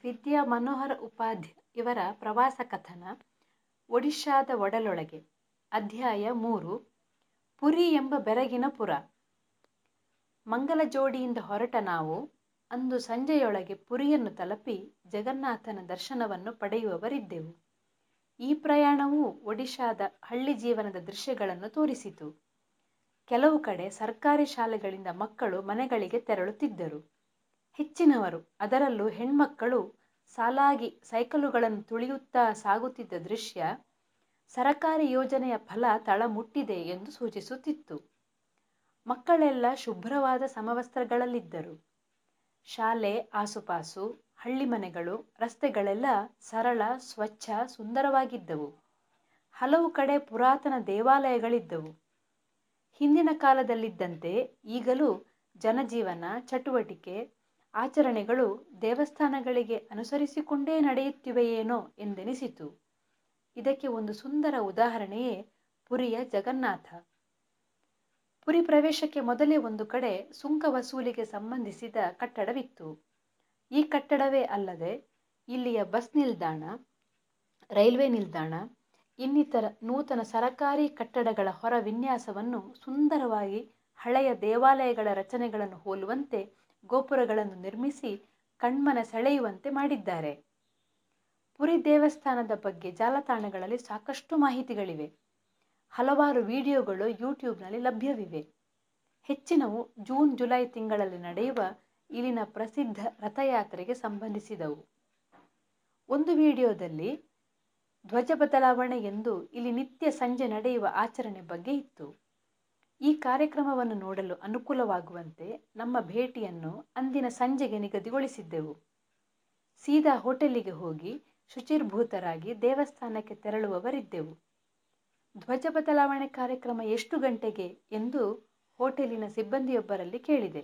ವಿದ್ಯಾ ಮನೋಹರ ಉಪಾಧ್ಯ ಇವರ ಪ್ರವಾಸ ಕಥನ ಒಡಿಶಾದ ಒಡಲೊಳಗೆ ಅಧ್ಯಾಯ ಮೂರು ಪುರಿ ಎಂಬ ಬೆರಗಿನ ಪುರ ಮಂಗಲಜೋಡಿಯಿಂದ ಹೊರಟ ನಾವು ಅಂದು ಸಂಜೆಯೊಳಗೆ ಪುರಿಯನ್ನು ತಲುಪಿ ಜಗನ್ನಾಥನ ದರ್ಶನವನ್ನು ಪಡೆಯುವವರಿದ್ದೆವು ಈ ಪ್ರಯಾಣವು ಒಡಿಶಾದ ಹಳ್ಳಿ ಜೀವನದ ದೃಶ್ಯಗಳನ್ನು ತೋರಿಸಿತು ಕೆಲವು ಕಡೆ ಸರ್ಕಾರಿ ಶಾಲೆಗಳಿಂದ ಮಕ್ಕಳು ಮನೆಗಳಿಗೆ ತೆರಳುತ್ತಿದ್ದರು ಹೆಚ್ಚಿನವರು ಅದರಲ್ಲೂ ಹೆಣ್ಮಕ್ಕಳು ಸಾಲಾಗಿ ಸೈಕಲುಗಳನ್ನು ತುಳಿಯುತ್ತಾ ಸಾಗುತ್ತಿದ್ದ ದೃಶ್ಯ ಸರಕಾರಿ ಯೋಜನೆಯ ಫಲ ತಳ ಮುಟ್ಟಿದೆ ಎಂದು ಸೂಚಿಸುತ್ತಿತ್ತು ಮಕ್ಕಳೆಲ್ಲ ಶುಭ್ರವಾದ ಸಮವಸ್ತ್ರಗಳಲ್ಲಿದ್ದರು ಶಾಲೆ ಆಸುಪಾಸು ಹಳ್ಳಿ ಮನೆಗಳು ರಸ್ತೆಗಳೆಲ್ಲ ಸರಳ ಸ್ವಚ್ಛ ಸುಂದರವಾಗಿದ್ದವು ಹಲವು ಕಡೆ ಪುರಾತನ ದೇವಾಲಯಗಳಿದ್ದವು ಹಿಂದಿನ ಕಾಲದಲ್ಲಿದ್ದಂತೆ ಈಗಲೂ ಜನಜೀವನ ಚಟುವಟಿಕೆ ಆಚರಣೆಗಳು ದೇವಸ್ಥಾನಗಳಿಗೆ ಅನುಸರಿಸಿಕೊಂಡೇ ನಡೆಯುತ್ತಿವೆಯೇನೋ ಎಂದೆನಿಸಿತು ಇದಕ್ಕೆ ಒಂದು ಸುಂದರ ಉದಾಹರಣೆಯೇ ಪುರಿಯ ಜಗನ್ನಾಥ ಪುರಿ ಪ್ರವೇಶಕ್ಕೆ ಮೊದಲೇ ಒಂದು ಕಡೆ ಸುಂಕ ವಸೂಲಿಗೆ ಸಂಬಂಧಿಸಿದ ಕಟ್ಟಡವಿತ್ತು ಈ ಕಟ್ಟಡವೇ ಅಲ್ಲದೆ ಇಲ್ಲಿಯ ಬಸ್ ನಿಲ್ದಾಣ ರೈಲ್ವೆ ನಿಲ್ದಾಣ ಇನ್ನಿತರ ನೂತನ ಸರಕಾರಿ ಕಟ್ಟಡಗಳ ಹೊರ ವಿನ್ಯಾಸವನ್ನು ಸುಂದರವಾಗಿ ಹಳೆಯ ದೇವಾಲಯಗಳ ರಚನೆಗಳನ್ನು ಹೋಲುವಂತೆ ಗೋಪುರಗಳನ್ನು ನಿರ್ಮಿಸಿ ಕಣ್ಮನ ಸೆಳೆಯುವಂತೆ ಮಾಡಿದ್ದಾರೆ ಪುರಿ ದೇವಸ್ಥಾನದ ಬಗ್ಗೆ ಜಾಲತಾಣಗಳಲ್ಲಿ ಸಾಕಷ್ಟು ಮಾಹಿತಿಗಳಿವೆ ಹಲವಾರು ವಿಡಿಯೋಗಳು ಯೂಟ್ಯೂಬ್ನಲ್ಲಿ ಲಭ್ಯವಿವೆ ಹೆಚ್ಚಿನವು ಜೂನ್ ಜುಲೈ ತಿಂಗಳಲ್ಲಿ ನಡೆಯುವ ಇಲ್ಲಿನ ಪ್ರಸಿದ್ಧ ರಥಯಾತ್ರೆಗೆ ಸಂಬಂಧಿಸಿದವು ಒಂದು ವಿಡಿಯೋದಲ್ಲಿ ಧ್ವಜ ಬದಲಾವಣೆ ಎಂದು ಇಲ್ಲಿ ನಿತ್ಯ ಸಂಜೆ ನಡೆಯುವ ಆಚರಣೆ ಬಗ್ಗೆ ಇತ್ತು ಈ ಕಾರ್ಯಕ್ರಮವನ್ನು ನೋಡಲು ಅನುಕೂಲವಾಗುವಂತೆ ನಮ್ಮ ಭೇಟಿಯನ್ನು ಅಂದಿನ ಸಂಜೆಗೆ ನಿಗದಿಗೊಳಿಸಿದ್ದೆವು ಸೀದಾ ಹೋಟೆಲಿಗೆ ಹೋಗಿ ಶುಚಿರ್ಭೂತರಾಗಿ ದೇವಸ್ಥಾನಕ್ಕೆ ತೆರಳುವವರಿದ್ದೆವು ಧ್ವಜ ಬದಲಾವಣೆ ಕಾರ್ಯಕ್ರಮ ಎಷ್ಟು ಗಂಟೆಗೆ ಎಂದು ಹೋಟೆಲಿನ ಸಿಬ್ಬಂದಿಯೊಬ್ಬರಲ್ಲಿ ಕೇಳಿದೆ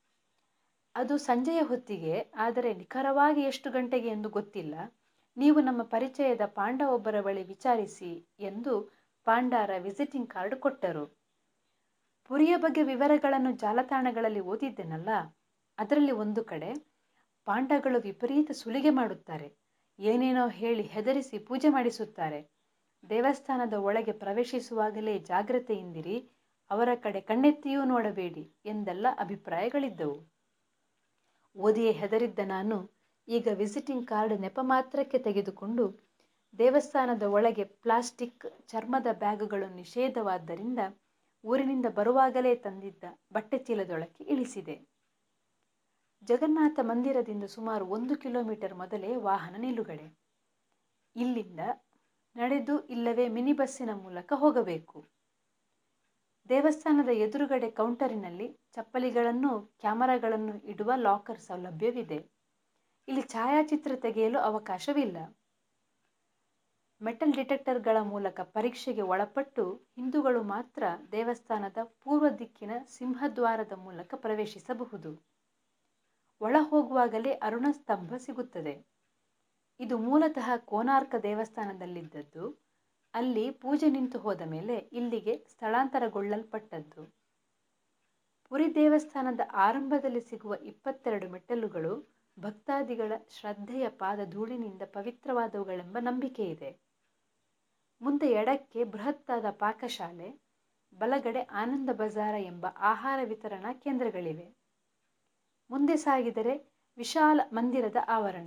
ಅದು ಸಂಜೆಯ ಹೊತ್ತಿಗೆ ಆದರೆ ನಿಖರವಾಗಿ ಎಷ್ಟು ಗಂಟೆಗೆ ಎಂದು ಗೊತ್ತಿಲ್ಲ ನೀವು ನಮ್ಮ ಪರಿಚಯದ ಪಾಂಡ ಒಬ್ಬರ ಬಳಿ ವಿಚಾರಿಸಿ ಎಂದು ಪಾಂಡಾರ ವಿಸಿಟಿಂಗ್ ಕಾರ್ಡ್ ಕೊಟ್ಟರು ಪುರಿಯ ಬಗ್ಗೆ ವಿವರಗಳನ್ನು ಜಾಲತಾಣಗಳಲ್ಲಿ ಓದಿದ್ದೆನಲ್ಲ ಅದರಲ್ಲಿ ಒಂದು ಕಡೆ ಪಾಂಡಗಳು ವಿಪರೀತ ಸುಲಿಗೆ ಮಾಡುತ್ತಾರೆ ಏನೇನೋ ಹೇಳಿ ಹೆದರಿಸಿ ಪೂಜೆ ಮಾಡಿಸುತ್ತಾರೆ ದೇವಸ್ಥಾನದ ಒಳಗೆ ಪ್ರವೇಶಿಸುವಾಗಲೇ ಜಾಗ್ರತೆಯಿಂದಿರಿ ಅವರ ಕಡೆ ಕಣ್ಣೆತ್ತಿಯೂ ನೋಡಬೇಡಿ ಎಂದೆಲ್ಲ ಅಭಿಪ್ರಾಯಗಳಿದ್ದವು ಓದಿಯೇ ಹೆದರಿದ್ದ ನಾನು ಈಗ ವಿಸಿಟಿಂಗ್ ಕಾರ್ಡ್ ನೆಪ ಮಾತ್ರಕ್ಕೆ ತೆಗೆದುಕೊಂಡು ದೇವಸ್ಥಾನದ ಒಳಗೆ ಪ್ಲಾಸ್ಟಿಕ್ ಚರ್ಮದ ಬ್ಯಾಗುಗಳು ನಿಷೇಧವಾದ್ದರಿಂದ ಊರಿನಿಂದ ಬರುವಾಗಲೇ ತಂದಿದ್ದ ಬಟ್ಟೆ ಚೀಲದೊಳಕ್ಕೆ ಇಳಿಸಿದೆ ಜಗನ್ನಾಥ ಮಂದಿರದಿಂದ ಸುಮಾರು ಒಂದು ಕಿಲೋಮೀಟರ್ ಮೊದಲೇ ವಾಹನ ನಿಲುಗಡೆ ಇಲ್ಲಿಂದ ನಡೆದು ಇಲ್ಲವೇ ಮಿನಿ ಬಸ್ಸಿನ ಮೂಲಕ ಹೋಗಬೇಕು ದೇವಸ್ಥಾನದ ಎದುರುಗಡೆ ಕೌಂಟರಿನಲ್ಲಿ ಚಪ್ಪಲಿಗಳನ್ನು ಕ್ಯಾಮರಾಗಳನ್ನು ಇಡುವ ಲಾಕರ್ ಸೌಲಭ್ಯವಿದೆ ಇಲ್ಲಿ ಛಾಯಾಚಿತ್ರ ತೆಗೆಯಲು ಅವಕಾಶವಿಲ್ಲ ಮೆಟಲ್ ಡಿಟೆಕ್ಟರ್ಗಳ ಮೂಲಕ ಪರೀಕ್ಷೆಗೆ ಒಳಪಟ್ಟು ಹಿಂದೂಗಳು ಮಾತ್ರ ದೇವಸ್ಥಾನದ ಪೂರ್ವ ದಿಕ್ಕಿನ ಸಿಂಹದ್ವಾರದ ಮೂಲಕ ಪ್ರವೇಶಿಸಬಹುದು ಒಳ ಹೋಗುವಾಗಲೇ ಅರುಣ ಸ್ತಂಭ ಸಿಗುತ್ತದೆ ಇದು ಮೂಲತಃ ಕೋನಾರ್ಕ ದೇವಸ್ಥಾನದಲ್ಲಿದ್ದದ್ದು ಅಲ್ಲಿ ಪೂಜೆ ನಿಂತು ಹೋದ ಮೇಲೆ ಇಲ್ಲಿಗೆ ಸ್ಥಳಾಂತರಗೊಳ್ಳಲ್ಪಟ್ಟದ್ದು ಪುರಿ ದೇವಸ್ಥಾನದ ಆರಂಭದಲ್ಲಿ ಸಿಗುವ ಇಪ್ಪತ್ತೆರಡು ಮೆಟ್ಟಲುಗಳು ಭಕ್ತಾದಿಗಳ ಶ್ರದ್ಧೆಯ ಪಾದ ಧೂಳಿನಿಂದ ಪವಿತ್ರವಾದವುಗಳೆಂಬ ನಂಬಿಕೆ ಇದೆ ಮುಂದೆ ಎಡಕ್ಕೆ ಬೃಹತ್ತಾದ ಪಾಕಶಾಲೆ ಬಲಗಡೆ ಆನಂದ ಬಜಾರ ಎಂಬ ಆಹಾರ ವಿತರಣಾ ಕೇಂದ್ರಗಳಿವೆ ಮುಂದೆ ಸಾಗಿದರೆ ವಿಶಾಲ ಮಂದಿರದ ಆವರಣ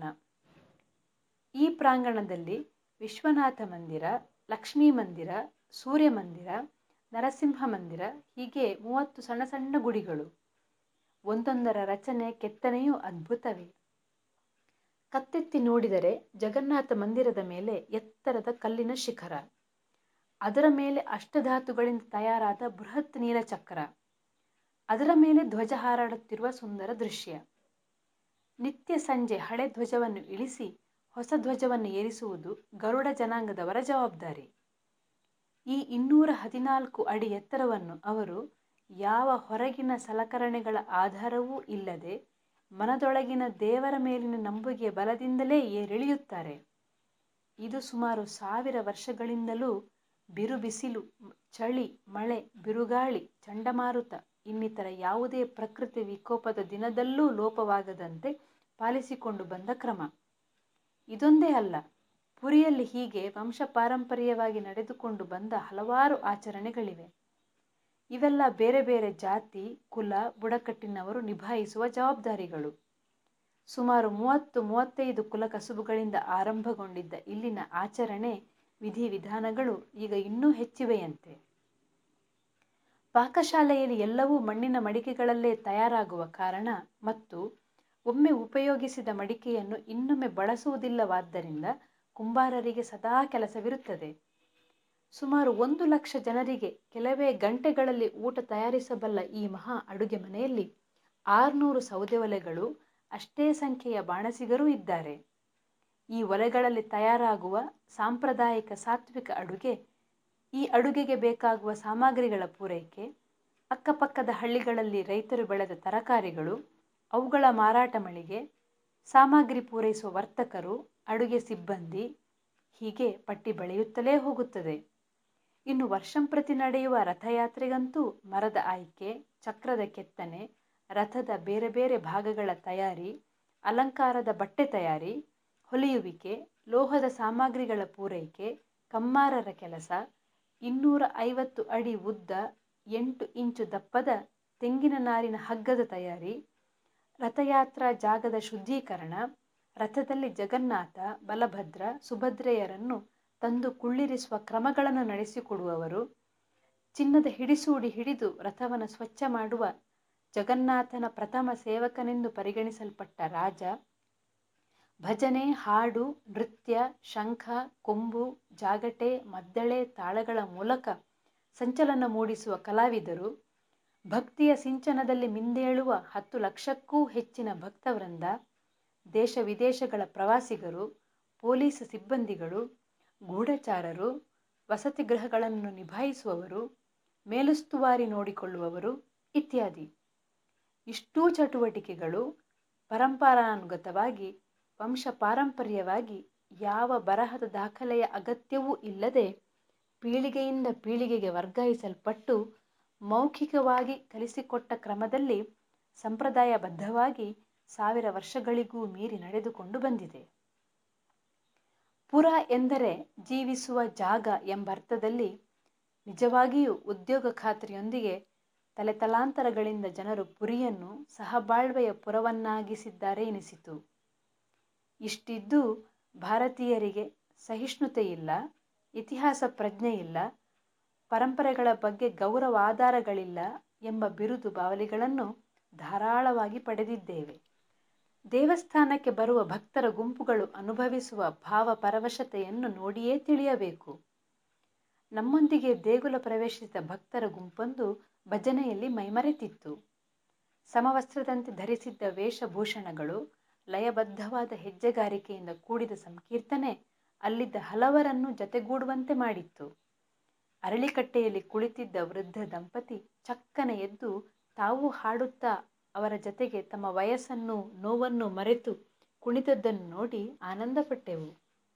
ಈ ಪ್ರಾಂಗಣದಲ್ಲಿ ವಿಶ್ವನಾಥ ಮಂದಿರ ಲಕ್ಷ್ಮೀ ಮಂದಿರ ಸೂರ್ಯ ಮಂದಿರ ನರಸಿಂಹ ಮಂದಿರ ಹೀಗೆ ಮೂವತ್ತು ಸಣ್ಣ ಸಣ್ಣ ಗುಡಿಗಳು ಒಂದೊಂದರ ರಚನೆ ಕೆತ್ತನೆಯೂ ಅದ್ಭುತವೇ ಕತ್ತೆತ್ತಿ ನೋಡಿದರೆ ಜಗನ್ನಾಥ ಮಂದಿರದ ಮೇಲೆ ಎತ್ತರದ ಕಲ್ಲಿನ ಶಿಖರ ಅದರ ಮೇಲೆ ಅಷ್ಟಧಾತುಗಳಿಂದ ತಯಾರಾದ ಬೃಹತ್ ನೀಲಚಕ್ರ ಅದರ ಮೇಲೆ ಧ್ವಜ ಹಾರಾಡುತ್ತಿರುವ ಸುಂದರ ದೃಶ್ಯ ನಿತ್ಯ ಸಂಜೆ ಹಳೆ ಧ್ವಜವನ್ನು ಇಳಿಸಿ ಹೊಸ ಧ್ವಜವನ್ನು ಏರಿಸುವುದು ಗರುಡ ಜನಾಂಗದವರ ಜವಾಬ್ದಾರಿ ಈ ಇನ್ನೂರ ಹದಿನಾಲ್ಕು ಅಡಿ ಎತ್ತರವನ್ನು ಅವರು ಯಾವ ಹೊರಗಿನ ಸಲಕರಣೆಗಳ ಆಧಾರವೂ ಇಲ್ಲದೆ ಮನದೊಳಗಿನ ದೇವರ ಮೇಲಿನ ನಂಬುಗೆಯ ಬಲದಿಂದಲೇ ಏರಿಳಿಯುತ್ತಾರೆ ಇದು ಸುಮಾರು ಸಾವಿರ ವರ್ಷಗಳಿಂದಲೂ ಬಿರು ಬಿಸಿಲು ಚಳಿ ಮಳೆ ಬಿರುಗಾಳಿ ಚಂಡಮಾರುತ ಇನ್ನಿತರ ಯಾವುದೇ ಪ್ರಕೃತಿ ವಿಕೋಪದ ದಿನದಲ್ಲೂ ಲೋಪವಾಗದಂತೆ ಪಾಲಿಸಿಕೊಂಡು ಬಂದ ಕ್ರಮ ಇದೊಂದೇ ಅಲ್ಲ ಪುರಿಯಲ್ಲಿ ಹೀಗೆ ವಂಶ ಪಾರಂಪರ್ಯವಾಗಿ ನಡೆದುಕೊಂಡು ಬಂದ ಹಲವಾರು ಆಚರಣೆಗಳಿವೆ ಇವೆಲ್ಲ ಬೇರೆ ಬೇರೆ ಜಾತಿ ಕುಲ ಬುಡಕಟ್ಟಿನವರು ನಿಭಾಯಿಸುವ ಜವಾಬ್ದಾರಿಗಳು ಸುಮಾರು ಮೂವತ್ತು ಮೂವತ್ತೈದು ಕುಲ ಕಸುಬುಗಳಿಂದ ಆರಂಭಗೊಂಡಿದ್ದ ಇಲ್ಲಿನ ಆಚರಣೆ ವಿಧಿವಿಧಾನಗಳು ಈಗ ಇನ್ನೂ ಹೆಚ್ಚಿವೆಯಂತೆ ಪಾಕಶಾಲೆಯಲ್ಲಿ ಎಲ್ಲವೂ ಮಣ್ಣಿನ ಮಡಿಕೆಗಳಲ್ಲೇ ತಯಾರಾಗುವ ಕಾರಣ ಮತ್ತು ಒಮ್ಮೆ ಉಪಯೋಗಿಸಿದ ಮಡಿಕೆಯನ್ನು ಇನ್ನೊಮ್ಮೆ ಬಳಸುವುದಿಲ್ಲವಾದ್ದರಿಂದ ಕುಂಬಾರರಿಗೆ ಸದಾ ಕೆಲಸವಿರುತ್ತದೆ ಸುಮಾರು ಒಂದು ಲಕ್ಷ ಜನರಿಗೆ ಕೆಲವೇ ಗಂಟೆಗಳಲ್ಲಿ ಊಟ ತಯಾರಿಸಬಲ್ಲ ಈ ಮಹಾ ಅಡುಗೆ ಮನೆಯಲ್ಲಿ ಆರುನೂರು ಸೌದೆ ಒಲೆಗಳು ಅಷ್ಟೇ ಸಂಖ್ಯೆಯ ಬಾಣಸಿಗರೂ ಇದ್ದಾರೆ ಈ ಒಲೆಗಳಲ್ಲಿ ತಯಾರಾಗುವ ಸಾಂಪ್ರದಾಯಿಕ ಸಾತ್ವಿಕ ಅಡುಗೆ ಈ ಅಡುಗೆಗೆ ಬೇಕಾಗುವ ಸಾಮಗ್ರಿಗಳ ಪೂರೈಕೆ ಅಕ್ಕಪಕ್ಕದ ಹಳ್ಳಿಗಳಲ್ಲಿ ರೈತರು ಬೆಳೆದ ತರಕಾರಿಗಳು ಅವುಗಳ ಮಾರಾಟ ಮಳಿಗೆ ಸಾಮಗ್ರಿ ಪೂರೈಸುವ ವರ್ತಕರು ಅಡುಗೆ ಸಿಬ್ಬಂದಿ ಹೀಗೆ ಪಟ್ಟಿ ಬೆಳೆಯುತ್ತಲೇ ಹೋಗುತ್ತದೆ ಇನ್ನು ವರ್ಷಂಪ್ರತಿ ನಡೆಯುವ ರಥಯಾತ್ರೆಗಂತೂ ಮರದ ಆಯ್ಕೆ ಚಕ್ರದ ಕೆತ್ತನೆ ರಥದ ಬೇರೆ ಬೇರೆ ಭಾಗಗಳ ತಯಾರಿ ಅಲಂಕಾರದ ಬಟ್ಟೆ ತಯಾರಿ ಹೊಲಿಯುವಿಕೆ ಲೋಹದ ಸಾಮಗ್ರಿಗಳ ಪೂರೈಕೆ ಕಮ್ಮಾರರ ಕೆಲಸ ಇನ್ನೂರ ಐವತ್ತು ಅಡಿ ಉದ್ದ ಎಂಟು ಇಂಚು ದಪ್ಪದ ತೆಂಗಿನ ನಾರಿನ ಹಗ್ಗದ ತಯಾರಿ ರಥಯಾತ್ರಾ ಜಾಗದ ಶುದ್ಧೀಕರಣ ರಥದಲ್ಲಿ ಜಗನ್ನಾಥ ಬಲಭದ್ರ ಸುಭದ್ರೆಯರನ್ನು ತಂದು ಕುಳ್ಳಿರಿಸುವ ಕ್ರಮಗಳನ್ನು ನಡೆಸಿಕೊಡುವವರು ಚಿನ್ನದ ಹಿಡಿಸೂಡಿ ಹಿಡಿದು ರಥವನ್ನು ಸ್ವಚ್ಛ ಮಾಡುವ ಜಗನ್ನಾಥನ ಪ್ರಥಮ ಸೇವಕನೆಂದು ಪರಿಗಣಿಸಲ್ಪಟ್ಟ ರಾಜ ಭಜನೆ ಹಾಡು ನೃತ್ಯ ಶಂಖ ಕೊಂಬು ಜಾಗಟೆ ಮದ್ದಳೆ ತಾಳಗಳ ಮೂಲಕ ಸಂಚಲನ ಮೂಡಿಸುವ ಕಲಾವಿದರು ಭಕ್ತಿಯ ಸಿಂಚನದಲ್ಲಿ ಮಿಂದೇಳುವ ಹತ್ತು ಲಕ್ಷಕ್ಕೂ ಹೆಚ್ಚಿನ ಭಕ್ತವೃಂದ ದೇಶ ವಿದೇಶಗಳ ಪ್ರವಾಸಿಗರು ಪೊಲೀಸ್ ಸಿಬ್ಬಂದಿಗಳು ಗೂಢಚಾರರು ವಸತಿ ಗೃಹಗಳನ್ನು ನಿಭಾಯಿಸುವವರು ಮೇಲುಸ್ತುವಾರಿ ನೋಡಿಕೊಳ್ಳುವವರು ಇತ್ಯಾದಿ ಇಷ್ಟೂ ಚಟುವಟಿಕೆಗಳು ಪರಂಪರಾನುಗತವಾಗಿ ವಂಶ ಪಾರಂಪರ್ಯವಾಗಿ ಯಾವ ಬರಹದ ದಾಖಲೆಯ ಅಗತ್ಯವೂ ಇಲ್ಲದೆ ಪೀಳಿಗೆಯಿಂದ ಪೀಳಿಗೆಗೆ ವರ್ಗಾಯಿಸಲ್ಪಟ್ಟು ಮೌಖಿಕವಾಗಿ ಕಲಿಸಿಕೊಟ್ಟ ಕ್ರಮದಲ್ಲಿ ಸಂಪ್ರದಾಯಬದ್ಧವಾಗಿ ಸಾವಿರ ವರ್ಷಗಳಿಗೂ ಮೀರಿ ನಡೆದುಕೊಂಡು ಬಂದಿದೆ ಪುರ ಎಂದರೆ ಜೀವಿಸುವ ಜಾಗ ಎಂಬರ್ಥದಲ್ಲಿ ನಿಜವಾಗಿಯೂ ಉದ್ಯೋಗ ಖಾತ್ರಿಯೊಂದಿಗೆ ತಲೆತಲಾಂತರಗಳಿಂದ ಜನರು ಪುರಿಯನ್ನು ಸಹಬಾಳ್ವೆಯ ಪುರವನ್ನಾಗಿಸಿದ್ದಾರೆ ಎನಿಸಿತು ಇಷ್ಟಿದ್ದೂ ಭಾರತೀಯರಿಗೆ ಸಹಿಷ್ಣುತೆಯಿಲ್ಲ ಇತಿಹಾಸ ಪ್ರಜ್ಞೆ ಇಲ್ಲ ಪರಂಪರೆಗಳ ಬಗ್ಗೆ ಗೌರವಾಧಾರಗಳಿಲ್ಲ ಎಂಬ ಬಿರುದು ಬಾವಲಿಗಳನ್ನು ಧಾರಾಳವಾಗಿ ಪಡೆದಿದ್ದೇವೆ ದೇವಸ್ಥಾನಕ್ಕೆ ಬರುವ ಭಕ್ತರ ಗುಂಪುಗಳು ಅನುಭವಿಸುವ ಭಾವ ಪರವಶತೆಯನ್ನು ನೋಡಿಯೇ ತಿಳಿಯಬೇಕು ನಮ್ಮೊಂದಿಗೆ ದೇಗುಲ ಪ್ರವೇಶಿಸಿದ ಭಕ್ತರ ಗುಂಪೊಂದು ಭಜನೆಯಲ್ಲಿ ಮೈಮರೆತಿತ್ತು ಸಮವಸ್ತ್ರದಂತೆ ಧರಿಸಿದ್ದ ವೇಷಭೂಷಣಗಳು ಲಯಬದ್ಧವಾದ ಹೆಜ್ಜೆಗಾರಿಕೆಯಿಂದ ಕೂಡಿದ ಸಂಕೀರ್ತನೆ ಅಲ್ಲಿದ್ದ ಹಲವರನ್ನು ಜತೆಗೂಡುವಂತೆ ಮಾಡಿತ್ತು ಅರಳಿಕಟ್ಟೆಯಲ್ಲಿ ಕುಳಿತಿದ್ದ ವೃದ್ಧ ದಂಪತಿ ಚಕ್ಕನೆ ಎದ್ದು ತಾವು ಹಾಡುತ್ತಾ ಅವರ ಜತೆಗೆ ತಮ್ಮ ವಯಸ್ಸನ್ನು ನೋವನ್ನು ಮರೆತು ಕುಣಿದದ್ದನ್ನು ನೋಡಿ ಆನಂದಪಟ್ಟೆವು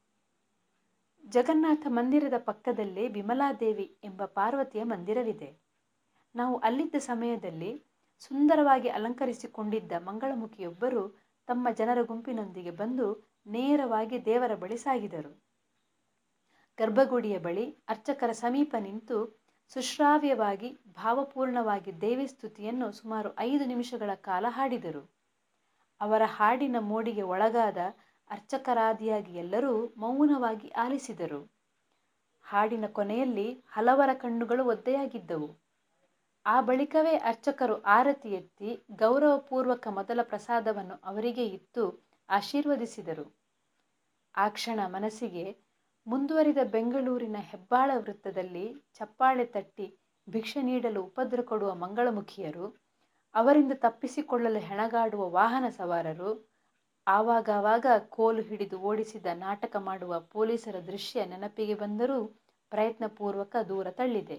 ಜಗನ್ನಾಥ ಮಂದಿರದ ಪಕ್ಕದಲ್ಲೇ ವಿಮಲಾದೇವಿ ಎಂಬ ಪಾರ್ವತಿಯ ಮಂದಿರವಿದೆ ನಾವು ಅಲ್ಲಿದ್ದ ಸಮಯದಲ್ಲಿ ಸುಂದರವಾಗಿ ಅಲಂಕರಿಸಿಕೊಂಡಿದ್ದ ಮಂಗಳಮುಖಿಯೊಬ್ಬರು ತಮ್ಮ ಜನರ ಗುಂಪಿನೊಂದಿಗೆ ಬಂದು ನೇರವಾಗಿ ದೇವರ ಬಳಿ ಸಾಗಿದರು ಗರ್ಭಗುಡಿಯ ಬಳಿ ಅರ್ಚಕರ ಸಮೀಪ ನಿಂತು ಸುಶ್ರಾವ್ಯವಾಗಿ ಭಾವಪೂರ್ಣವಾಗಿ ದೇವಿ ಸ್ತುತಿಯನ್ನು ಸುಮಾರು ಐದು ನಿಮಿಷಗಳ ಕಾಲ ಹಾಡಿದರು ಅವರ ಹಾಡಿನ ಮೋಡಿಗೆ ಒಳಗಾದ ಅರ್ಚಕರಾದಿಯಾಗಿ ಎಲ್ಲರೂ ಮೌನವಾಗಿ ಆಲಿಸಿದರು ಹಾಡಿನ ಕೊನೆಯಲ್ಲಿ ಹಲವರ ಕಣ್ಣುಗಳು ಒದ್ದೆಯಾಗಿದ್ದವು ಆ ಬಳಿಕವೇ ಅರ್ಚಕರು ಆರತಿ ಎತ್ತಿ ಗೌರವಪೂರ್ವಕ ಮೊದಲ ಪ್ರಸಾದವನ್ನು ಅವರಿಗೆ ಇತ್ತು ಆಶೀರ್ವದಿಸಿದರು ಆ ಕ್ಷಣ ಮನಸ್ಸಿಗೆ ಮುಂದುವರಿದ ಬೆಂಗಳೂರಿನ ಹೆಬ್ಬಾಳ ವೃತ್ತದಲ್ಲಿ ಚಪ್ಪಾಳೆ ತಟ್ಟಿ ಭಿಕ್ಷೆ ನೀಡಲು ಉಪದ್ರ ಕೊಡುವ ಮಂಗಳಮುಖಿಯರು ಅವರಿಂದ ತಪ್ಪಿಸಿಕೊಳ್ಳಲು ಹೆಣಗಾಡುವ ವಾಹನ ಸವಾರರು ಆವಾಗವಾಗ ಕೋಲು ಹಿಡಿದು ಓಡಿಸಿದ ನಾಟಕ ಮಾಡುವ ಪೊಲೀಸರ ದೃಶ್ಯ ನೆನಪಿಗೆ ಬಂದರೂ ಪ್ರಯತ್ನಪೂರ್ವಕ ದೂರ ತಳ್ಳಿದೆ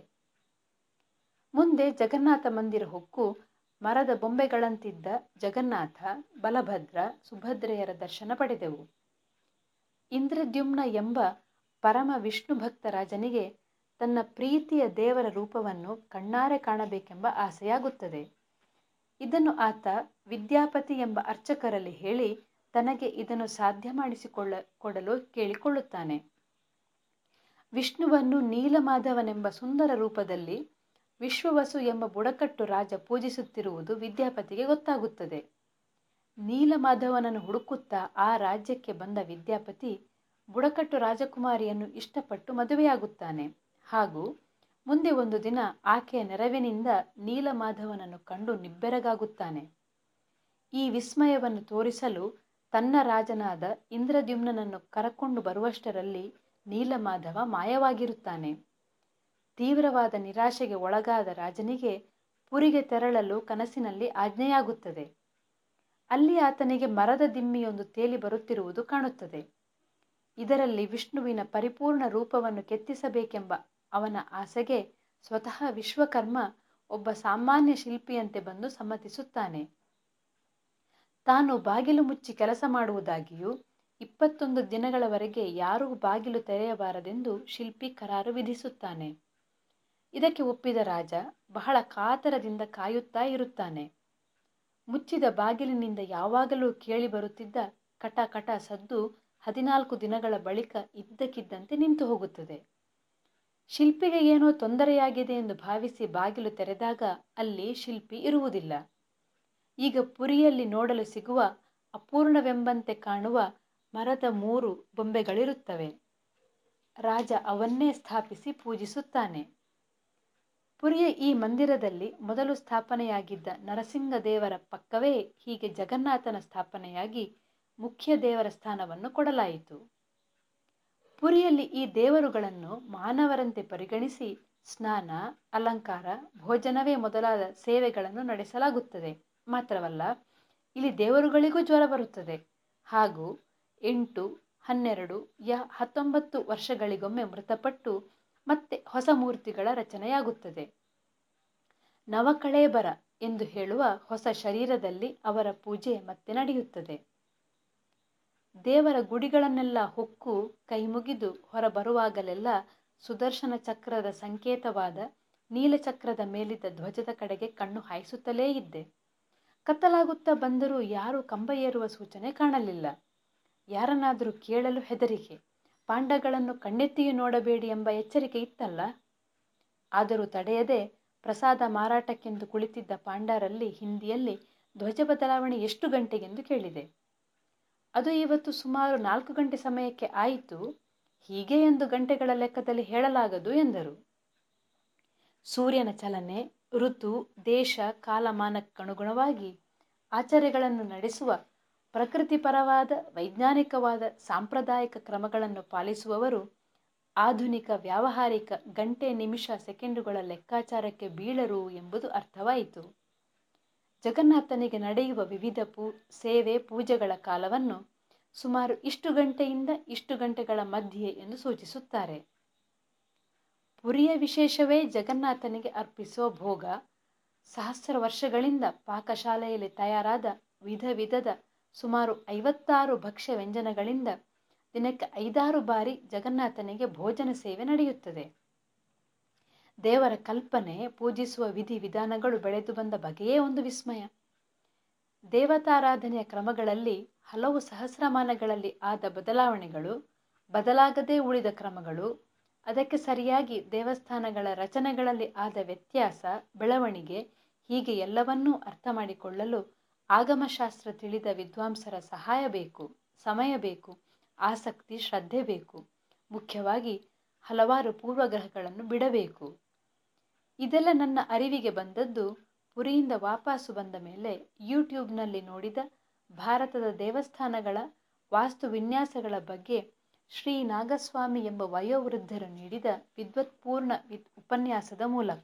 ಮುಂದೆ ಜಗನ್ನಾಥ ಮಂದಿರ ಹೊಕ್ಕು ಮರದ ಬೊಂಬೆಗಳಂತಿದ್ದ ಜಗನ್ನಾಥ ಬಲಭದ್ರ ಸುಭದ್ರೆಯರ ದರ್ಶನ ಪಡೆದೆವು ಇಂದ್ರದ್ಯುಮ್ನ ಎಂಬ ಪರಮ ವಿಷ್ಣು ಭಕ್ತ ರಾಜನಿಗೆ ತನ್ನ ಪ್ರೀತಿಯ ದೇವರ ರೂಪವನ್ನು ಕಣ್ಣಾರೆ ಕಾಣಬೇಕೆಂಬ ಆಸೆಯಾಗುತ್ತದೆ ಇದನ್ನು ಆತ ವಿದ್ಯಾಪತಿ ಎಂಬ ಅರ್ಚಕರಲ್ಲಿ ಹೇಳಿ ತನಗೆ ಇದನ್ನು ಸಾಧ್ಯ ಮಾಡಿಸಿಕೊಳ್ಳ ಕೊಡಲು ಕೇಳಿಕೊಳ್ಳುತ್ತಾನೆ ವಿಷ್ಣುವನ್ನು ನೀಲಮಾಧವನೆಂಬ ಸುಂದರ ರೂಪದಲ್ಲಿ ವಿಶ್ವವಸು ಎಂಬ ಬುಡಕಟ್ಟು ರಾಜ ಪೂಜಿಸುತ್ತಿರುವುದು ವಿದ್ಯಾಪತಿಗೆ ಗೊತ್ತಾಗುತ್ತದೆ ನೀಲಮಾಧವನನ್ನು ಹುಡುಕುತ್ತಾ ಆ ರಾಜ್ಯಕ್ಕೆ ಬಂದ ವಿದ್ಯಾಪತಿ ಬುಡಕಟ್ಟು ರಾಜಕುಮಾರಿಯನ್ನು ಇಷ್ಟಪಟ್ಟು ಮದುವೆಯಾಗುತ್ತಾನೆ ಹಾಗೂ ಮುಂದೆ ಒಂದು ದಿನ ಆಕೆಯ ನೆರವಿನಿಂದ ನೀಲಮಾಧವನನ್ನು ಕಂಡು ನಿಬ್ಬೆರಗಾಗುತ್ತಾನೆ ಈ ವಿಸ್ಮಯವನ್ನು ತೋರಿಸಲು ತನ್ನ ರಾಜನಾದ ಇಂದ್ರದ್ಯುಮ್ನನನ್ನು ಕರಕೊಂಡು ಬರುವಷ್ಟರಲ್ಲಿ ನೀಲಮಾಧವ ಮಾಯವಾಗಿರುತ್ತಾನೆ ತೀವ್ರವಾದ ನಿರಾಶೆಗೆ ಒಳಗಾದ ರಾಜನಿಗೆ ಪುರಿಗೆ ತೆರಳಲು ಕನಸಿನಲ್ಲಿ ಆಜ್ಞೆಯಾಗುತ್ತದೆ ಅಲ್ಲಿ ಆತನಿಗೆ ಮರದ ದಿಮ್ಮಿಯೊಂದು ತೇಲಿ ಬರುತ್ತಿರುವುದು ಕಾಣುತ್ತದೆ ಇದರಲ್ಲಿ ವಿಷ್ಣುವಿನ ಪರಿಪೂರ್ಣ ರೂಪವನ್ನು ಕೆತ್ತಿಸಬೇಕೆಂಬ ಅವನ ಆಸೆಗೆ ಸ್ವತಃ ವಿಶ್ವಕರ್ಮ ಒಬ್ಬ ಸಾಮಾನ್ಯ ಶಿಲ್ಪಿಯಂತೆ ಬಂದು ಸಮ್ಮತಿಸುತ್ತಾನೆ ತಾನು ಬಾಗಿಲು ಮುಚ್ಚಿ ಕೆಲಸ ಮಾಡುವುದಾಗಿಯೂ ಇಪ್ಪತ್ತೊಂದು ದಿನಗಳವರೆಗೆ ಯಾರೂ ಬಾಗಿಲು ತೆರೆಯಬಾರದೆಂದು ಶಿಲ್ಪಿ ಕರಾರು ವಿಧಿಸುತ್ತಾನೆ ಇದಕ್ಕೆ ಒಪ್ಪಿದ ರಾಜ ಬಹಳ ಕಾತರದಿಂದ ಕಾಯುತ್ತಾ ಇರುತ್ತಾನೆ ಮುಚ್ಚಿದ ಬಾಗಿಲಿನಿಂದ ಯಾವಾಗಲೂ ಕೇಳಿ ಬರುತ್ತಿದ್ದ ಕಟ ಕಟ ಸದ್ದು ಹದಿನಾಲ್ಕು ದಿನಗಳ ಬಳಿಕ ಇದ್ದಕ್ಕಿದ್ದಂತೆ ನಿಂತು ಹೋಗುತ್ತದೆ ಶಿಲ್ಪಿಗೆ ಏನೋ ತೊಂದರೆಯಾಗಿದೆ ಎಂದು ಭಾವಿಸಿ ಬಾಗಿಲು ತೆರೆದಾಗ ಅಲ್ಲಿ ಶಿಲ್ಪಿ ಇರುವುದಿಲ್ಲ ಈಗ ಪುರಿಯಲ್ಲಿ ನೋಡಲು ಸಿಗುವ ಅಪೂರ್ಣವೆಂಬಂತೆ ಕಾಣುವ ಮರದ ಮೂರು ಬೊಂಬೆಗಳಿರುತ್ತವೆ ರಾಜ ಅವನ್ನೇ ಸ್ಥಾಪಿಸಿ ಪೂಜಿಸುತ್ತಾನೆ ಪುರಿಯ ಈ ಮಂದಿರದಲ್ಲಿ ಮೊದಲು ಸ್ಥಾಪನೆಯಾಗಿದ್ದ ನರಸಿಂಹದೇವರ ಪಕ್ಕವೇ ಹೀಗೆ ಜಗನ್ನಾಥನ ಸ್ಥಾಪನೆಯಾಗಿ ಮುಖ್ಯ ದೇವರ ಸ್ಥಾನವನ್ನು ಕೊಡಲಾಯಿತು ಪುರಿಯಲ್ಲಿ ಈ ದೇವರುಗಳನ್ನು ಮಾನವರಂತೆ ಪರಿಗಣಿಸಿ ಸ್ನಾನ ಅಲಂಕಾರ ಭೋಜನವೇ ಮೊದಲಾದ ಸೇವೆಗಳನ್ನು ನಡೆಸಲಾಗುತ್ತದೆ ಮಾತ್ರವಲ್ಲ ಇಲ್ಲಿ ದೇವರುಗಳಿಗೂ ಜ್ವರ ಬರುತ್ತದೆ ಹಾಗೂ ಎಂಟು ಹನ್ನೆರಡು ಯ ಹತ್ತೊಂಬತ್ತು ವರ್ಷಗಳಿಗೊಮ್ಮೆ ಮೃತಪಟ್ಟು ಮತ್ತೆ ಹೊಸ ಮೂರ್ತಿಗಳ ರಚನೆಯಾಗುತ್ತದೆ ನವಕಳೇಬರ ಎಂದು ಹೇಳುವ ಹೊಸ ಶರೀರದಲ್ಲಿ ಅವರ ಪೂಜೆ ಮತ್ತೆ ನಡೆಯುತ್ತದೆ ದೇವರ ಗುಡಿಗಳನ್ನೆಲ್ಲ ಹೊಕ್ಕು ಕೈಮುಗಿದು ಹೊರಬರುವಾಗಲೆಲ್ಲ ಸುದರ್ಶನ ಚಕ್ರದ ಸಂಕೇತವಾದ ನೀಲಚಕ್ರದ ಮೇಲಿದ್ದ ಧ್ವಜದ ಕಡೆಗೆ ಕಣ್ಣು ಹಾಯಿಸುತ್ತಲೇ ಇದ್ದೆ ಕತ್ತಲಾಗುತ್ತಾ ಬಂದರೂ ಯಾರೂ ಕಂಬ ಏರುವ ಸೂಚನೆ ಕಾಣಲಿಲ್ಲ ಯಾರನ್ನಾದರೂ ಕೇಳಲು ಹೆದರಿಕೆ ಪಾಂಡಗಳನ್ನು ಕಣ್ಣೆತ್ತಿಯೂ ನೋಡಬೇಡಿ ಎಂಬ ಎಚ್ಚರಿಕೆ ಇತ್ತಲ್ಲ ಆದರೂ ತಡೆಯದೆ ಪ್ರಸಾದ ಮಾರಾಟಕ್ಕೆಂದು ಕುಳಿತಿದ್ದ ಪಾಂಡರಲ್ಲಿ ಹಿಂದಿಯಲ್ಲಿ ಧ್ವಜ ಬದಲಾವಣೆ ಎಷ್ಟು ಗಂಟೆಗೆಂದು ಕೇಳಿದೆ ಅದು ಇವತ್ತು ಸುಮಾರು ನಾಲ್ಕು ಗಂಟೆ ಸಮಯಕ್ಕೆ ಆಯಿತು ಹೀಗೆ ಎಂದು ಗಂಟೆಗಳ ಲೆಕ್ಕದಲ್ಲಿ ಹೇಳಲಾಗದು ಎಂದರು ಸೂರ್ಯನ ಚಲನೆ ಋತು ದೇಶ ಕಾಲಮಾನಕ್ಕನುಗುಣವಾಗಿ ಆಚಾರ್ಯಗಳನ್ನು ನಡೆಸುವ ಪ್ರಕೃತಿಪರವಾದ ವೈಜ್ಞಾನಿಕವಾದ ಸಾಂಪ್ರದಾಯಿಕ ಕ್ರಮಗಳನ್ನು ಪಾಲಿಸುವವರು ಆಧುನಿಕ ವ್ಯಾವಹಾರಿಕ ಗಂಟೆ ನಿಮಿಷ ಸೆಕೆಂಡುಗಳ ಲೆಕ್ಕಾಚಾರಕ್ಕೆ ಬೀಳರು ಎಂಬುದು ಅರ್ಥವಾಯಿತು ಜಗನ್ನಾಥನಿಗೆ ನಡೆಯುವ ವಿವಿಧ ಪೂ ಸೇವೆ ಪೂಜೆಗಳ ಕಾಲವನ್ನು ಸುಮಾರು ಇಷ್ಟು ಗಂಟೆಯಿಂದ ಇಷ್ಟು ಗಂಟೆಗಳ ಮಧ್ಯೆ ಎಂದು ಸೂಚಿಸುತ್ತಾರೆ ಪುರಿಯ ವಿಶೇಷವೇ ಜಗನ್ನಾಥನಿಗೆ ಅರ್ಪಿಸುವ ಭೋಗ ಸಹಸ್ರ ವರ್ಷಗಳಿಂದ ಪಾಕಶಾಲೆಯಲ್ಲಿ ತಯಾರಾದ ವಿಧ ವಿಧದ ಸುಮಾರು ಐವತ್ತಾರು ಭಕ್ಷ್ಯ ವ್ಯಂಜನಗಳಿಂದ ದಿನಕ್ಕೆ ಐದಾರು ಬಾರಿ ಜಗನ್ನಾಥನಿಗೆ ಭೋಜನ ಸೇವೆ ನಡೆಯುತ್ತದೆ ದೇವರ ಕಲ್ಪನೆ ಪೂಜಿಸುವ ವಿಧಿ ವಿಧಾನಗಳು ಬೆಳೆದು ಬಂದ ಬಗೆಯೇ ಒಂದು ವಿಸ್ಮಯ ದೇವತಾರಾಧನೆಯ ಕ್ರಮಗಳಲ್ಲಿ ಹಲವು ಸಹಸ್ರಮಾನಗಳಲ್ಲಿ ಆದ ಬದಲಾವಣೆಗಳು ಬದಲಾಗದೇ ಉಳಿದ ಕ್ರಮಗಳು ಅದಕ್ಕೆ ಸರಿಯಾಗಿ ದೇವಸ್ಥಾನಗಳ ರಚನೆಗಳಲ್ಲಿ ಆದ ವ್ಯತ್ಯಾಸ ಬೆಳವಣಿಗೆ ಹೀಗೆ ಎಲ್ಲವನ್ನೂ ಅರ್ಥ ಮಾಡಿಕೊಳ್ಳಲು ಆಗಮಶಾಸ್ತ್ರ ತಿಳಿದ ವಿದ್ವಾಂಸರ ಸಹಾಯ ಬೇಕು ಸಮಯ ಬೇಕು ಆಸಕ್ತಿ ಶ್ರದ್ಧೆ ಬೇಕು ಮುಖ್ಯವಾಗಿ ಹಲವಾರು ಪೂರ್ವಗ್ರಹಗಳನ್ನು ಬಿಡಬೇಕು ಇದೆಲ್ಲ ನನ್ನ ಅರಿವಿಗೆ ಬಂದದ್ದು ಪುರಿಯಿಂದ ವಾಪಸ್ಸು ಬಂದ ಮೇಲೆ ಯೂಟ್ಯೂಬ್ನಲ್ಲಿ ನೋಡಿದ ಭಾರತದ ದೇವಸ್ಥಾನಗಳ ವಾಸ್ತು ವಿನ್ಯಾಸಗಳ ಬಗ್ಗೆ ಶ್ರೀ ನಾಗಸ್ವಾಮಿ ಎಂಬ ವಯೋವೃದ್ಧರು ನೀಡಿದ ವಿದ್ವತ್ಪೂರ್ಣ ವಿದ್ ಉಪನ್ಯಾಸದ ಮೂಲಕ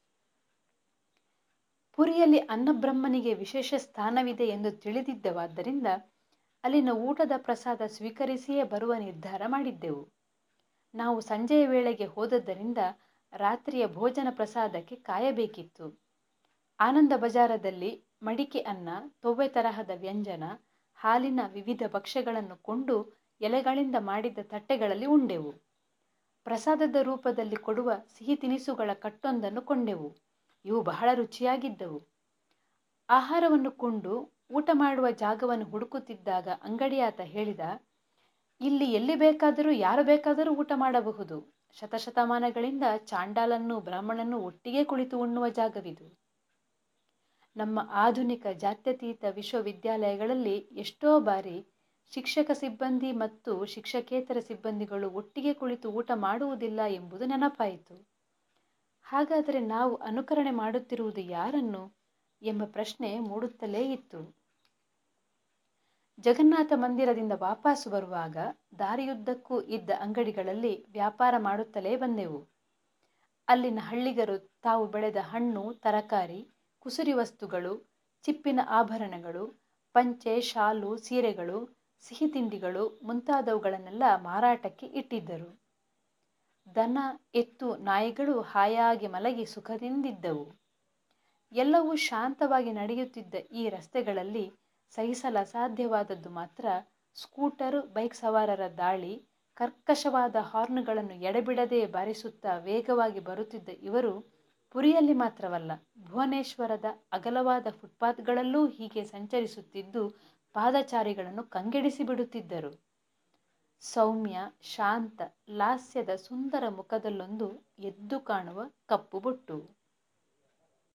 ಪುರಿಯಲ್ಲಿ ಅನ್ನಬ್ರಹ್ಮನಿಗೆ ವಿಶೇಷ ಸ್ಥಾನವಿದೆ ಎಂದು ತಿಳಿದಿದ್ದವಾದ್ದರಿಂದ ಅಲ್ಲಿನ ಊಟದ ಪ್ರಸಾದ ಸ್ವೀಕರಿಸಿಯೇ ಬರುವ ನಿರ್ಧಾರ ಮಾಡಿದ್ದೆವು ನಾವು ಸಂಜೆಯ ವೇಳೆಗೆ ಹೋದದ್ದರಿಂದ ರಾತ್ರಿಯ ಭೋಜನ ಪ್ರಸಾದಕ್ಕೆ ಕಾಯಬೇಕಿತ್ತು ಆನಂದ ಬಜಾರದಲ್ಲಿ ಮಡಿಕೆ ಅನ್ನ ತೊವ್ವೆ ತರಹದ ವ್ಯಂಜನ ಹಾಲಿನ ವಿವಿಧ ಭಕ್ಷ್ಯಗಳನ್ನು ಕೊಂಡು ಎಲೆಗಳಿಂದ ಮಾಡಿದ್ದ ತಟ್ಟೆಗಳಲ್ಲಿ ಉಂಡೆವು ಪ್ರಸಾದದ ರೂಪದಲ್ಲಿ ಕೊಡುವ ಸಿಹಿ ತಿನಿಸುಗಳ ಕಟ್ಟೊಂದನ್ನು ಕೊಂಡೆವು ಇವು ಬಹಳ ರುಚಿಯಾಗಿದ್ದವು ಆಹಾರವನ್ನು ಕೊಂಡು ಊಟ ಮಾಡುವ ಜಾಗವನ್ನು ಹುಡುಕುತ್ತಿದ್ದಾಗ ಅಂಗಡಿಯಾತ ಹೇಳಿದ ಇಲ್ಲಿ ಎಲ್ಲಿ ಬೇಕಾದರೂ ಯಾರು ಬೇಕಾದರೂ ಊಟ ಮಾಡಬಹುದು ಶತಶತಮಾನಗಳಿಂದ ಚಾಂಡಾಲನ್ನು ಬ್ರಾಹ್ಮಣನ್ನು ಒಟ್ಟಿಗೆ ಕುಳಿತು ಉಣ್ಣುವ ಜಾಗವಿದು ನಮ್ಮ ಆಧುನಿಕ ಜಾತ್ಯತೀತ ವಿಶ್ವವಿದ್ಯಾಲಯಗಳಲ್ಲಿ ಎಷ್ಟೋ ಬಾರಿ ಶಿಕ್ಷಕ ಸಿಬ್ಬಂದಿ ಮತ್ತು ಶಿಕ್ಷಕೇತರ ಸಿಬ್ಬಂದಿಗಳು ಒಟ್ಟಿಗೆ ಕುಳಿತು ಊಟ ಮಾಡುವುದಿಲ್ಲ ಎಂಬುದು ನೆನಪಾಯಿತು ಹಾಗಾದರೆ ನಾವು ಅನುಕರಣೆ ಮಾಡುತ್ತಿರುವುದು ಯಾರನ್ನು ಎಂಬ ಪ್ರಶ್ನೆ ಮೂಡುತ್ತಲೇ ಇತ್ತು ಜಗನ್ನಾಥ ಮಂದಿರದಿಂದ ವಾಪಸ್ಸು ಬರುವಾಗ ದಾರಿಯುದ್ದಕ್ಕೂ ಇದ್ದ ಅಂಗಡಿಗಳಲ್ಲಿ ವ್ಯಾಪಾರ ಮಾಡುತ್ತಲೇ ಬಂದೆವು ಅಲ್ಲಿನ ಹಳ್ಳಿಗರು ತಾವು ಬೆಳೆದ ಹಣ್ಣು ತರಕಾರಿ ಕುಸುರಿ ವಸ್ತುಗಳು ಚಿಪ್ಪಿನ ಆಭರಣಗಳು ಪಂಚೆ ಶಾಲು ಸೀರೆಗಳು ಸಿಹಿ ತಿಂಡಿಗಳು ಮುಂತಾದವುಗಳನ್ನೆಲ್ಲ ಮಾರಾಟಕ್ಕೆ ಇಟ್ಟಿದ್ದರು ದನ ಎತ್ತು ನಾಯಿಗಳು ಹಾಯಾಗಿ ಮಲಗಿ ಸುಖದಿಂದಿದ್ದವು ಎಲ್ಲವೂ ಶಾಂತವಾಗಿ ನಡೆಯುತ್ತಿದ್ದ ಈ ರಸ್ತೆಗಳಲ್ಲಿ ಸಹಿಸಲಸಾಧ್ಯವಾದದ್ದು ಮಾತ್ರ ಸ್ಕೂಟರು ಬೈಕ್ ಸವಾರರ ದಾಳಿ ಕರ್ಕಶವಾದ ಹಾರ್ನ್ಗಳನ್ನು ಎಡೆಬಿಡದೆ ಬಾರಿಸುತ್ತಾ ವೇಗವಾಗಿ ಬರುತ್ತಿದ್ದ ಇವರು ಪುರಿಯಲ್ಲಿ ಮಾತ್ರವಲ್ಲ ಭುವನೇಶ್ವರದ ಅಗಲವಾದ ಫುಟ್ಪಾತ್ಗಳಲ್ಲೂ ಹೀಗೆ ಸಂಚರಿಸುತ್ತಿದ್ದು ಪಾದಚಾರಿಗಳನ್ನು ಕಂಗೆಡಿಸಿ ಬಿಡುತ್ತಿದ್ದರು ಸೌಮ್ಯ ಶಾಂತ ಲಾಸ್ಯದ ಸುಂದರ ಮುಖದಲ್ಲೊಂದು ಎದ್ದು ಕಾಣುವ ಕಪ್ಪು ಬೊಟ್ಟು